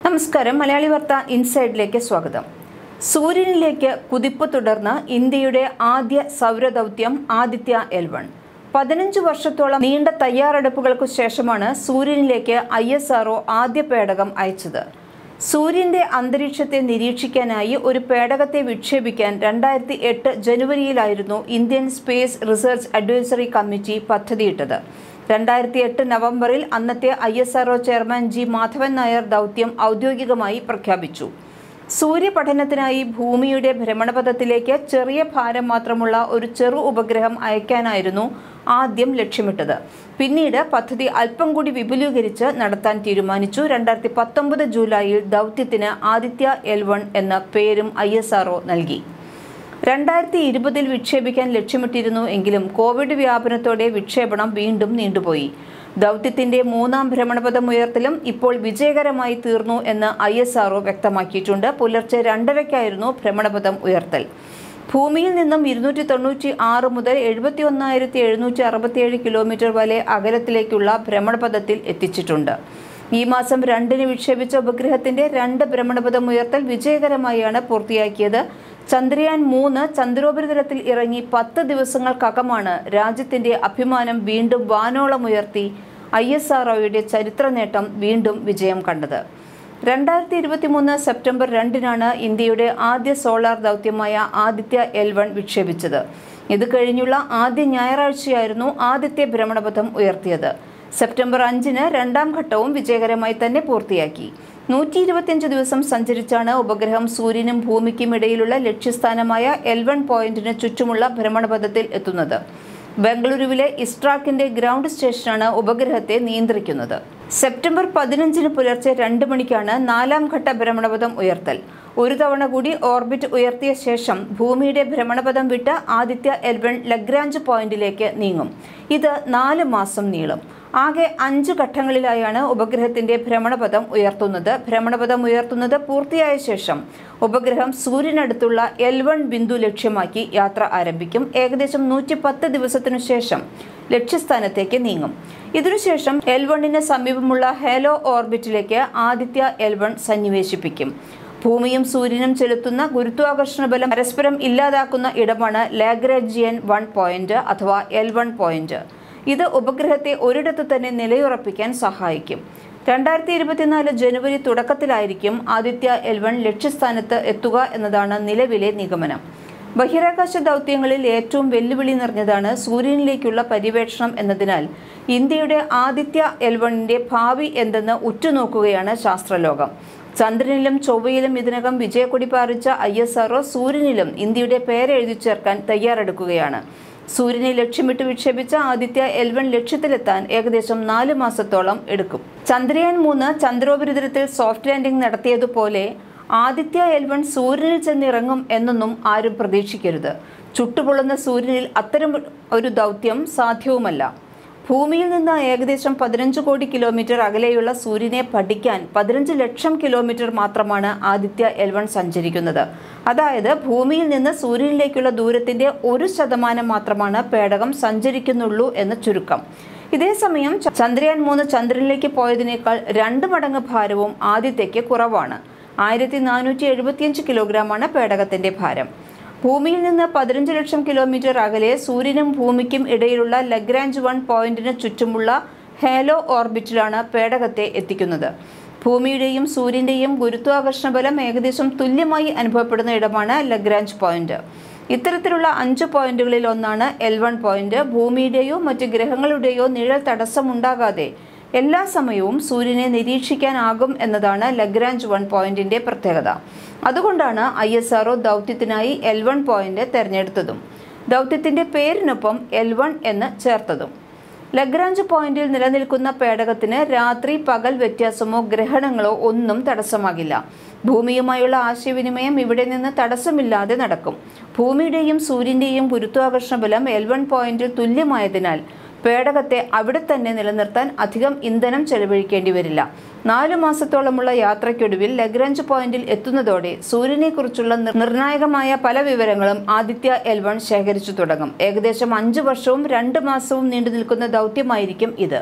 നമസ്കാരം മലയാളി വാർത്ത ഇൻസൈഡിലേക്ക് സ്വാഗതം സൂര്യനിലേക്ക് കുതിപ്പ് തുടർന്ന് ഇന്ത്യയുടെ ആദ്യ സൗരദൗത്യം ആദിത്യ എൽ വൺ പതിനഞ്ച് വർഷത്തോളം നീണ്ട തയ്യാറെടുപ്പുകൾക്കു ശേഷമാണ് സൂര്യനിലേക്ക് ഐ എസ് ആർഒ ആദ്യ പേടകം അയച്ചത് സൂര്യന്റെ അന്തരീക്ഷത്തെ നിരീക്ഷിക്കാനായി ഒരു പേടകത്തെ വിക്ഷേപിക്കാൻ രണ്ടായിരത്തി എട്ട് ജനുവരിയിലായിരുന്നു Indian space research advisory committee പദ്ധതിയിട്ടത് രണ്ടായിരത്തി എട്ട് നവംബറിൽ അന്നത്തെ I S R O chairman G Madhavan Nair ദൗത്യം ഔദ്യോഗികമായി പ്രഖ്യാപിച്ചു സൂര്യപഠനത്തിനായി ഭൂമിയുടെ ഭ്രമണപഥത്തിലേക്ക് ചെറിയ ഭാരം മാത്രമുള്ള ഒരു ചെറു ഉപഗ്രഹം അയക്കാനായിരുന്നു ആദ്യം ലക്ഷ്യമിട്ടത് പിന്നീട് പദ്ധതി അല്പം കൂടി വിപുലീകരിച്ച് നടത്താൻ തീരുമാനിച്ചു രണ്ടായിരത്തി പത്തൊമ്പത് ജൂലൈയിൽ ദൗത്യത്തിന് ആദിത്യ എൽ വൺ എന്ന പേരും ഐ നൽകി രണ്ടായിരത്തി ഇരുപതിൽ വിക്ഷേപിക്കാൻ ലക്ഷ്യമിട്ടിരുന്നു എങ്കിലും കോവിഡ് വ്യാപനത്തോടെ വിക്ഷേപണം വീണ്ടും നീണ്ടുപോയി ദൗത്യത്തിന്റെ മൂന്നാം ഭ്രമണപഥം ഉയർത്തലും ഇപ്പോൾ വിജയകരമായി തീർന്നു എന്ന് ഐ എസ് ആർഒ വ്യക്തമാക്കിയിട്ടുണ്ട് പുലർച്ചെ രണ്ടരയ്ക്കായിരുന്നു ഭ്രമണപഥം ഉയർത്തൽ ഭൂമിയിൽ നിന്നും ഇരുന്നൂറ്റി തൊണ്ണൂറ്റി ആറ് മുതൽ എഴുപത്തി ഒന്നായിരത്തി എഴുന്നൂറ്റി അറുപത്തിയേഴ് കിലോമീറ്റർ വരെ അകലത്തിലേക്കുള്ള ഭ്രമണപഥത്തിൽ എത്തിച്ചിട്ടുണ്ട് ഈ മാസം രണ്ടിന് വിക്ഷേപിച്ച ഉപഗ്രഹത്തിന്റെ രണ്ട് ഭ്രമണപഥം ഉയർത്തൽ വിജയകരമായാണ് പൂർത്തിയാക്കിയത് ചന്ദ്രയാൻ മൂന്ന് ചന്ദ്രോപരിതലത്തിൽ ഇറങ്ങി പത്ത് ദിവസങ്ങൾക്കകമാണ് രാജ്യത്തിന്റെ അഭിമാനം വീണ്ടും വാനോളമുയർത്തി ഐ എസ് ആർ ചരിത്ര നേട്ടം വീണ്ടും വിജയം കണ്ടത് രണ്ടായിരത്തി ഇരുപത്തി മൂന്ന് സെപ്റ്റംബർ രണ്ടിനാണ് ഇന്ത്യയുടെ ആദ്യ സോളാർ ദൗത്യമായ ആദിത്യ എൽ വൺ വിക്ഷേപിച്ചത് ഇത് കഴിഞ്ഞുള്ള ആദ്യ ഞായറാഴ്ചയായിരുന്നു ആദ്യത്തെ ഭ്രമണപഥം ഉയർത്തിയത് സെപ്റ്റംബർ അഞ്ചിന് രണ്ടാം ഘട്ടവും വിജയകരമായി തന്നെ പൂർത്തിയാക്കി നൂറ്റി ഇരുപത്തിയഞ്ച് ദിവസം സഞ്ചരിച്ചാണ് ഉപഗ്രഹം സൂര്യനും ഭൂമിക്കും ഇടയിലുള്ള ലക്ഷ്യസ്ഥാനമായ എൽ വൺ പോയിന്റിന് ചുറ്റുമുള്ള ഭ്രമണപഥത്തിൽ എത്തുന്നത് ബംഗളൂരുവിലെ ഇസ്ട്രാക്കിന്റെ ഗ്രൗണ്ട് സ്റ്റേഷനാണ് ഉപഗ്രഹത്തെ നിയന്ത്രിക്കുന്നത് സെപ്റ്റംബർ പതിനഞ്ചിന് പുലർച്ചെ രണ്ട് മണിക്കാണ് നാലാം ഘട്ട ഭ്രമണപഥം ഉയർത്തൽ ഒരു തവണ കൂടി ഓർബിറ്റ് ഉയർത്തിയ ശേഷം ഭൂമിയുടെ ഭ്രമണപഥം വിട്ട് ആദിത്യ എൽവൺ ലഗ്രാഞ്ച് പോയിന്റിലേക്ക് നീങ്ങും ഇത് നാല് മാസം നീളും ആകെ അഞ്ച് ഘട്ടങ്ങളിലായാണ് ഉപഗ്രഹത്തിന്റെ ഭ്രമണപഥം ഉയർത്തുന്നത് ഭ്രമണപഥം ഉയർത്തുന്നത് പൂർത്തിയായ ശേഷം ഉപഗ്രഹം സൂര്യനടുത്തുള്ള എൽ വൺ ബിന്ദു ലക്ഷ്യമാക്കി യാത്ര ആരംഭിക്കും ഏകദേശം നൂറ്റി പത്ത് ദിവസത്തിനു ശേഷം ലക്ഷ്യസ്ഥാനത്തേക്ക് നീങ്ങും ഇതിനുശേഷം എൽ വണ്ണിന് സമീപമുള്ള ഹേലോ ഓർബിറ്റിലേക്ക് ആദിത്യ എൽ വൺ സന്നിവേശിപ്പിക്കും ഭൂമിയും സൂര്യനും ചെലുത്തുന്ന ഗുരുത്വാകർഷണ ബലം പരസ്പരം ഇല്ലാതാക്കുന്ന ഇടമാണ് ലാഗ്രാജിയൻ വൺ പോയിന്റ് അഥവാ എൽ വൺ പോയിന്റ് ഇത് ഉപഗ്രഹത്തെ ഒരിടത്ത് തന്നെ നിലയുറപ്പിക്കാൻ സഹായിക്കും രണ്ടായിരത്തി ഇരുപത്തിനാല് ജനുവരി തുടക്കത്തിലായിരിക്കും ആദിത്യ എൽ വൺ ലക്ഷ്യസ്ഥാനത്ത് എത്തുക എന്നതാണ് നിലവിലെ നിഗമനം ബഹിരാകാശ ദൗത്യങ്ങളിൽ ഏറ്റവും വെല്ലുവിളി നിറഞ്ഞതാണ് സൂര്യനിലേക്കുള്ള പര്യവേക്ഷണം എന്നതിനാൽ ഇന്ത്യയുടെ ആദിത്യ എൽ വണ്ണിന്റെ ഭാവി എന്തെന്ന് ഉറ്റുനോക്കുകയാണ് ശാസ്ത്രലോകം ചന്ദ്രനിലും ചൊവ്വയിലും ഇതിനകം വിജയക്കൊടി പാറിച്ച ഐ എസ് ആർഒ സൂര്യനിലും ഇന്ത്യയുടെ പേരെഴുതി ചേർക്കാൻ തയ്യാറെടുക്കുകയാണ് സൂര്യനെ ലക്ഷ്യമിട്ട് വിക്ഷേപിച്ച ആദിത്യ എൽ വൺ ലക്ഷ്യത്തിലെത്താൻ ഏകദേശം നാല് മാസത്തോളം എടുക്കും ചന്ദ്രയാൻ മൂന്ന് ചന്ദ്രോപരിതലത്തിൽ സോഫ്റ്റ് ലാൻഡിംഗ് നടത്തിയതുപോലെ ആദിത്യ എൽ വൺ സൂര്യനിൽ ചെന്നിറങ്ങും എന്നൊന്നും ആരും പ്രതീക്ഷിക്കരുത് ചുട്ടുപൊള്ളുന്ന സൂര്യനിൽ അത്തരം ഒരു ദൗത്യം സാധ്യവുമല്ല ഭൂമിയിൽ നിന്ന് ഏകദേശം പതിനഞ്ച് കോടി കിലോമീറ്റർ അകലെയുള്ള സൂര്യനെ പഠിക്കാൻ പതിനഞ്ച് ലക്ഷം കിലോമീറ്റർ മാത്രമാണ് ആദിത്യ എൽ വൺ സഞ്ചരിക്കുന്നത് അതായത് ഭൂമിയിൽ നിന്ന് സൂര്യനിലേക്കുള്ള ദൂരത്തിന്റെ ഒരു ശതമാനം മാത്രമാണ് പേടകം സഞ്ചരിക്കുന്നുള്ളൂ എന്ന് ചുരുക്കം ഇതേസമയം ചന്ദ്രയാൻ മൂന്ന് ചന്ദ്രനിലേക്ക് പോയതിനേക്കാൾ രണ്ട് മടങ്ങ് ഭാരവും ആദിത്യയ്ക്ക് കുറവാണ് ആയിരത്തി നാനൂറ്റി എഴുപത്തിയഞ്ച് കിലോഗ്രാമാണ് പേടകത്തിന്റെ ഭാരം ഭൂമിയിൽ നിന്ന് പതിനഞ്ച് ലക്ഷം കിലോമീറ്റർ അകലെ സൂര്യനും ഭൂമിക്കും ഇടയിലുള്ള ലഗ്രാഞ്ച് വൺ പോയിന്റിന് ചുറ്റുമുള്ള ഹേലോ ഓർബിറ്റിലാണ് പേടകത്തെ എത്തിക്കുന്നത് ഭൂമിയുടെയും സൂര്യന്റെയും ഗുരുത്വാകർഷണ ബലം ഏകദേശം തുല്യമായി അനുഭവപ്പെടുന്ന ഇടമാണ് ലഗ്രാഞ്ച് പോയിന്റ് ഇത്തരത്തിലുള്ള അഞ്ച് പോയിന്റുകളിൽ ഒന്നാണ് എൽ വൺ പോയിന്റ് ഭൂമിയുടെയോ മറ്റ് ഗ്രഹങ്ങളുടെയോ നിഴൽ തടസ്സമുണ്ടാകാതെ എല്ലാ സമയവും സൂര്യനെ നിരീക്ഷിക്കാനാകും എന്നതാണ് ലഗ്രാഞ്ച് വൺ പോയിന്റിന്റെ പ്രത്യേകത അതുകൊണ്ടാണ് ഐ എസ് ആർഒ ദൗത്യത്തിനായി എൽ വൺ പോയിന്റ് തെരഞ്ഞെടുത്തതും ദൗത്യത്തിന്റെ പേരിനൊപ്പം എൽ വൺ എന്ന് ചേർത്തതും ലഗ്രാഞ്ച് പോയിന്റിൽ നിലനിൽക്കുന്ന പേടകത്തിന് രാത്രി പകൽ വ്യത്യാസമോ ഗ്രഹണങ്ങളോ ഒന്നും തടസ്സമാകില്ല ഭൂമിയുമായുള്ള ആശയവിനിമയം ഇവിടെ നിന്ന് തടസ്സമില്ലാതെ നടക്കും ഭൂമിയുടെയും സൂര്യന്റെയും ഗുരുത്വാകർഷണ ബലം എൽ വൺ പോയിന്റിൽ തുല്യമായതിനാൽ പേടകത്തെ അവിടെ തന്നെ നിലനിർത്താൻ അധികം ഇന്ധനം ചെലവഴിക്കേണ്ടി വരില്ല നാലു മാസത്തോളമുള്ള യാത്രയ്ക്കൊടുവിൽ ലഗ്രാഞ്ച് പോയിന്റിൽ എത്തുന്നതോടെ സൂര്യനെക്കുറിച്ചുള്ള നിർണായകമായ പല വിവരങ്ങളും ആദിത്യ എൽ വൺ ശേഖരിച്ചു തുടങ്ങും ഏകദേശം അഞ്ചു വർഷവും രണ്ട് മാസവും നീണ്ടു നിൽക്കുന്ന ദൗത്യമായിരിക്കും ഇത്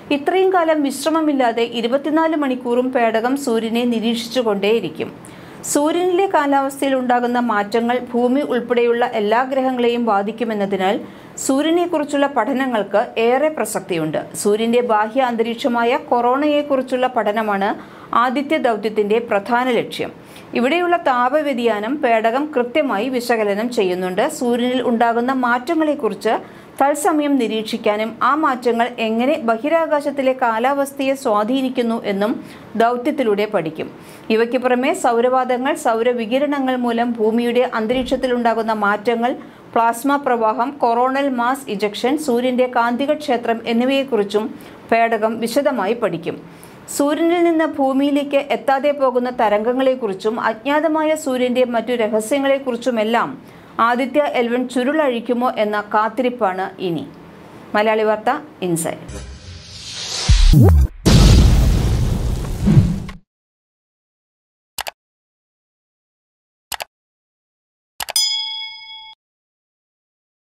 ഇത്രയും കാലം വിശ്രമമില്ലാതെ ഇരുപത്തിനാല് മണിക്കൂറും പേടകം സൂര്യനെ നിരീക്ഷിച്ചുകൊണ്ടേയിരിക്കും സൂര്യനിലെ കാലാവസ്ഥയിൽ ഉണ്ടാകുന്ന മാറ്റങ്ങൾ ഭൂമി ഉൾപ്പെടെയുള്ള എല്ലാ ഗ്രഹങ്ങളെയും ബാധിക്കുമെന്നതിനാൽ സൂര്യനെക്കുറിച്ചുള്ള പഠനങ്ങൾക്ക് ഏറെ പ്രസക്തിയുണ്ട് സൂര്യന്റെ ബാഹ്യ അന്തരീക്ഷമായ കൊറോണയെക്കുറിച്ചുള്ള പഠനമാണ് ആദിത്യ ദൗത്യത്തിന്റെ പ്രധാന ലക്ഷ്യം ഇവിടെയുള്ള താപവ്യതിയാനം പേടകം കൃത്യമായി വിശകലനം ചെയ്യുന്നുണ്ട് സൂര്യനിൽ ഉണ്ടാകുന്ന മാറ്റങ്ങളെക്കുറിച്ച് തത്സമയം നിരീക്ഷിക്കാനും ആ മാറ്റങ്ങൾ എങ്ങനെ ബഹിരാകാശത്തിലെ കാലാവസ്ഥയെ സ്വാധീനിക്കുന്നു എന്നും ദൗത്യത്തിലൂടെ പഠിക്കും ഇവയ്ക്ക് പുറമെ സൗരവാദങ്ങൾ സൗരവികിരണങ്ങൾ മൂലം ഭൂമിയുടെ അന്തരീക്ഷത്തിലുണ്ടാകുന്ന മാറ്റങ്ങൾ പ്ലാസ്മ പ്രവാഹം കൊറോണൽ മാസ് ഇജക്ഷൻ സൂര്യന്റെ കാന്തിക ക്ഷേത്രം എന്നിവയെക്കുറിച്ചും പേടകം വിശദമായി പഠിക്കും സൂര്യനിൽ നിന്ന് ഭൂമിയിലേക്ക് എത്താതെ പോകുന്ന തരംഗങ്ങളെക്കുറിച്ചും അജ്ഞാതമായ സൂര്യന്റെ മറ്റു രഹസ്യങ്ങളെക്കുറിച്ചുമെല്ലാം ആദിത്യ എൽവൻ ചുരുളഴിക്കുമോ എന്ന കാത്തിരിപ്പാണ് ഇനി മലയാളി വാർത്ത ഇൻസൈഡ്